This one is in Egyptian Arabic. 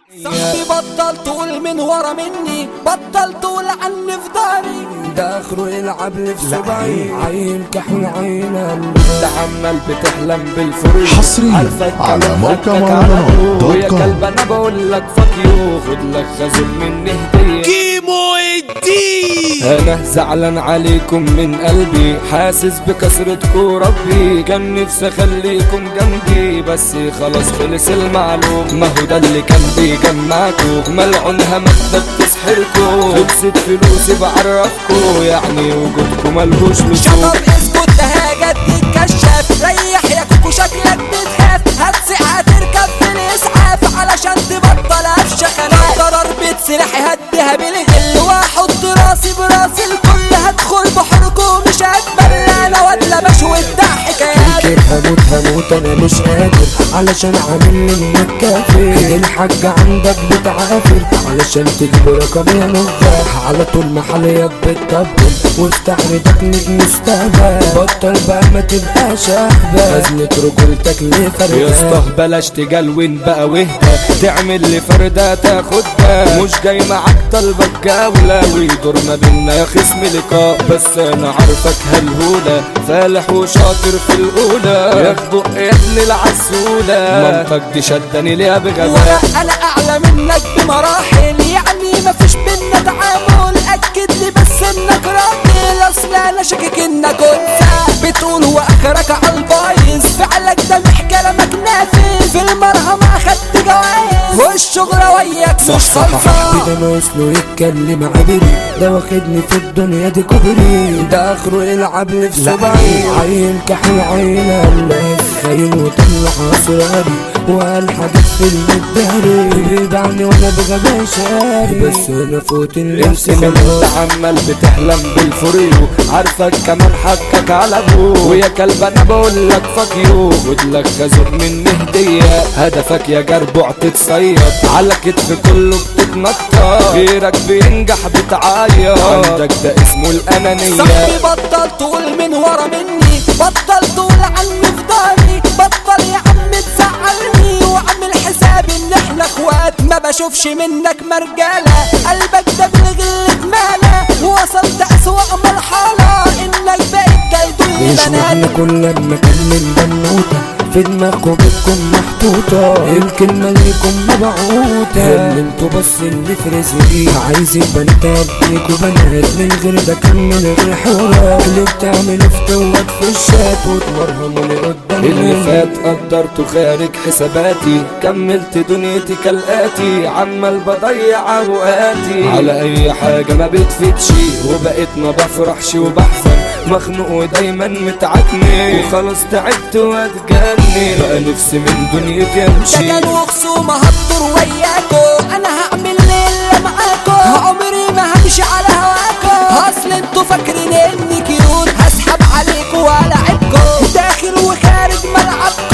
صاحبي بطل تقول من ورا مني بطل تقول عني في داري ده اخره يلعب لي في صباعي عين كحل عين انت عمال بتحلم بالفريق حصرياً عارفك على كمان موقع حقك مهرجانات على دوت ويا كوم. كلب انا بقول لك فاك يو خد لك خازن مني هديه كيمو الدين انا زعلان عليكم من قلبي حاسس بكسرتكم ربي كان نفسي اخليكم جنبي بس خلاص خلص المعلوم ما هو ده اللي كان بيجمعكم ملعون همك بتسحركم خلصت فلوسي بعرفكم يعني وجودكم ملهوش لزوم شطر اسكت ده هاجت تتكشف ريح يا كوكو شكلك بتخاف هتسق هتركب في الاسعاف علشان تبطل افشخ انا ضرر بيت سلاحي هديها بالغل واحط راسي براسي الكل هدخل بحركم مش هتبلى انا ولا بشوي بتاع حكايات كيف هموت هموت انا مش قادر علشان عامل لي انك كافر الحاج عندك بتعافر علشان تجيب رقم يا نجاح على طول محليات بتطبل وافتح ريدك نجم استهبال بطل بقى ما تبقاش اهبل ازمة رجولتك ليه يا فرقان اسطى بلاش تجلون بقى واهدى تعمل لي فردة تاخدها مش جاي معاك طلبك جولة ويدور ما بينا يا خصم لقاء بس انا عارفك هالهولة فالح وشاطر في الاولى يا بق يا ابن العسولة مامتك دي شدني ليها بغباء وانا انا اعلى منك بمراحل يعني مفيش بينا تعامل اكد لي بس انك راجل اصل انا شاكك انك انثى بتقول واخرك على البايظ فعلك ده مح كلامك نافذ في المرهم اخدت جوايز والشغل وياك مش صلصه ده ناقص له يتكلم عبري ده واخدني في الدنيا دي كوبري ده اخره يلعب لي في صباعي عين كحل عين الله خاين وطلع اسراري وقال حاجات في المداري بيبعني وانا بغباء شاري بس انا فوت النفس انت انت عمال بتحلم بالفريو عارفك كمان حقك على ابوه ويا كلب انا بقول لك فاك يو خد لك خازوق مني هديه هدفك يا جربوع تتصيد على كتف كله بتتنطط غيرك بينجح بتعيط عندك ده اسمه الانانيه صاحبي بطل تقول من ورا مني بطل تقول عني في داري بطل يا عم تزعلني واعمل حسابي ان احنا اخوات ما بشوفش منك مرجالة قلبك ده بالغل اتمالى ووصلت اسوأ مرحلة انك بقيت جلد مش معنى البنات كل لما كان من بنوتة في دماغكم بتكون محطوطة الكلمة اللي يكون مبعوتة اللي انتوا بس اللي في رزقي عايزين بنات اديكوا بنات من غير ده كان من غير حوارات اللي بتعملوا فتوات في الشات وتمرهموني قدام اللي فات قدرته خارج حساباتي كملت دنيتي كالآتي عمال بضيع اوقاتي على اي حاجة ما بتفيدش وبقيت ما بفرحش وبحزن مخنوق ودايما متعكني وخلاص تعبت واتجنن بقى نفسي من دنيتي ده امشي كانوا خصومة هتدور وياكو انا هعمل اللي معاكو عمري ما همشي على هواكو اصل انتوا فاكرين اني كيوت هسحب عليكو والعبكو داخل وخارج ملعبكو